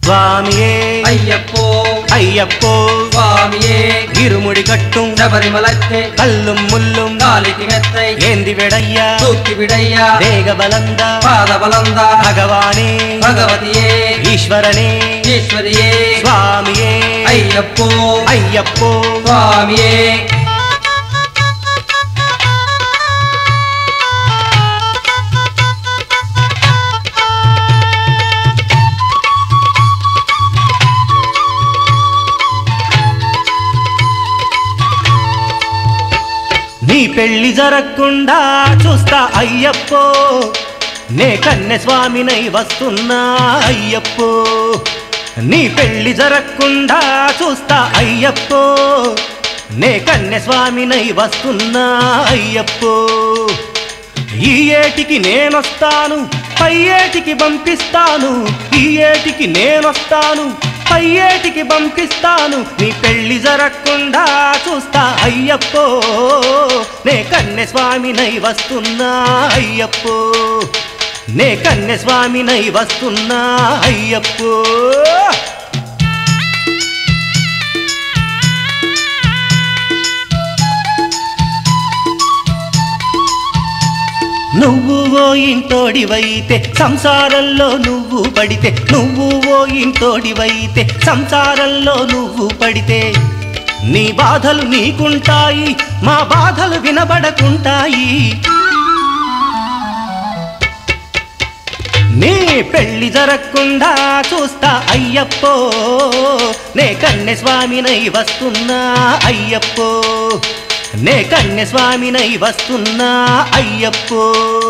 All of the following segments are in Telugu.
స్వామియే ஐயப்போ అయ్యప్పో சுவாமியே இருமுடி கட்டும் சபரிமலத்தை கல்லும் முள்ளும் காலிக்கு மெத்தை ஏந்தி விடையா தூக்கி விடையா வேக பலந்த பாத பலந்தா భగవానే பகவதியே ఈశ్వరనే ஈஸ்வரியே స్వామియే ஐயப்போ అయ్యప్పో சுவாமியே నీ పెళ్లి జరగకుండా చూస్తా అయ్యప్పో నే కన్నె స్వామినై వస్తున్నా అయ్యప్పో నీ పెళ్లి జరగకుండా చూస్తా అయ్యప్పో నే కన్నె స్వామినై వస్తున్నా అయ్యప్పో ఈ ఏటికి నేనొస్తాను పై ఏటికి పంపిస్తాను ఈ ఏటికి నేనొస్తాను పై ఏటికి పంపిస్తాను నీ పెళ్లి జరగకుండా చూస్తా అయ్యప్పో నే కన్నె స్వామినై వస్తున్నా అయ్యప్పో నే కన్నె స్వామినై వస్తున్నా అయ్యప్పో నువ్వు ఓ ఇంటోడివైతే సంసారంలో నువ్వు పడితే నువ్వు ఓ ఇంటోడివైతే సంసారంలో నువ్వు పడితే నీ బాధలు నీకుంటాయి మా బాధలు వినబడకుంటాయి నీ పెళ్లి జరగకుండా చూస్తా అయ్యప్పో నే కన్నె స్వామినై వస్తున్నా అయ్యప్పో నే కన్నె స్వామినై వస్తున్నా అయ్యప్పో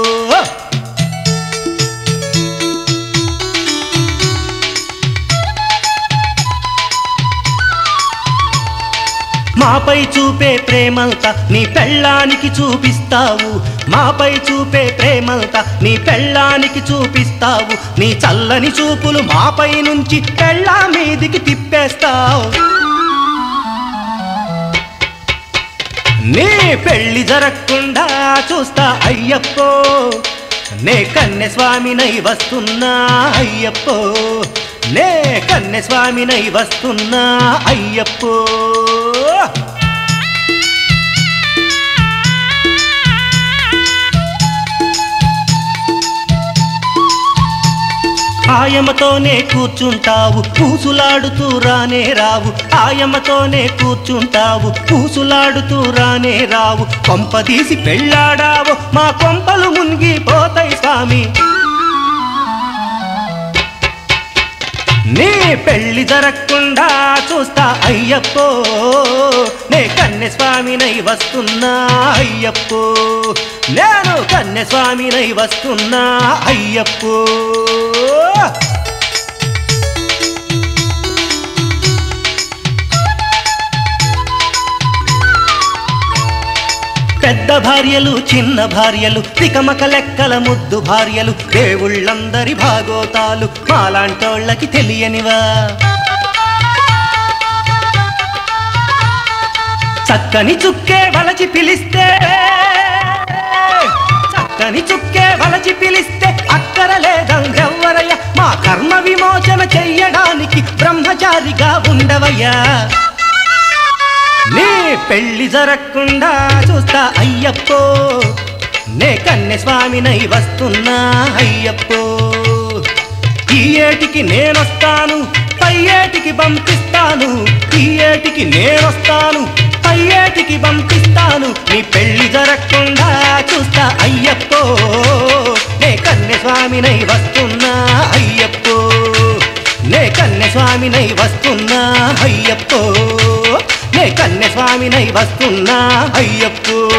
మాపై చూపే ప్రేమంతా నీ పెళ్ళానికి చూపిస్తావు మాపై చూపే ప్రేమంతా నీ పెళ్ళానికి చూపిస్తావు నీ చల్లని చూపులు మాపై నుంచి పెళ్ళా మీదికి తిప్పేస్తావు నీ పెళ్లి జరగకుండా చూస్తా అయ్యప్పో నే కన్నె స్వామినై వస్తున్నా అయ్యప్పో నే కన్నె స్వామినై వస్తున్నా అయ్యప్పో ఆయమతోనే కూర్చుంటావు పూసులాడుతూ రానే రావు ఆయమతోనే కూర్చుంటావు పూసులాడుతూ రానే రావు కొంపదీసి పెళ్ళాడావు మా కొంపలు మునిగిపోతాయి స్వామి నీ పెళ్లి జరగకుండా చూస్తా అయ్యప్పో నే కన్నె స్వామినై వస్తున్నా అయ్యప్పో నేను కన్నె స్వామినై వస్తున్నా అయ్యప్పో పెద్ద భార్యలు చిన్న భార్యలు తికమక లెక్కల ముద్దు భార్యలు దేవుళ్ళందరి భాగోతాలు మాలాంటోళ్ళకి తెలియనివా చక్కని చుక్కే వలచి పిలిస్తే చక్కని చుక్కే వలచి పిలిస్తే అక్కర లేదంగెవ్వరయ్య మా కర్మ విమోచన చెయ్యడానికి బ్రహ్మచారిగా ఉండవయ్యా నీ పెళ్లి జరగకుండా చూస్తా అయ్యప్పో నే కన్నె స్వామినై వస్తున్నా అయ్యప్పో ఈ ఏటికి నేనొస్తాను పై ఏటికి పంపిస్తాను ఈ ఏటికి నేనొస్తాను పై ఏటికి పంపిస్తాను నీ పెళ్లి జరగకుండా చూస్తా అయ్యప్పో నే కన్నె స్వామినై వస్తున్నా అయ్యప్పో నే కన్నె స్వామినై వస్తున్నా అయ్యప్పో నే కన్నె స్వామినై వస్తున్నా అయ్యప్పో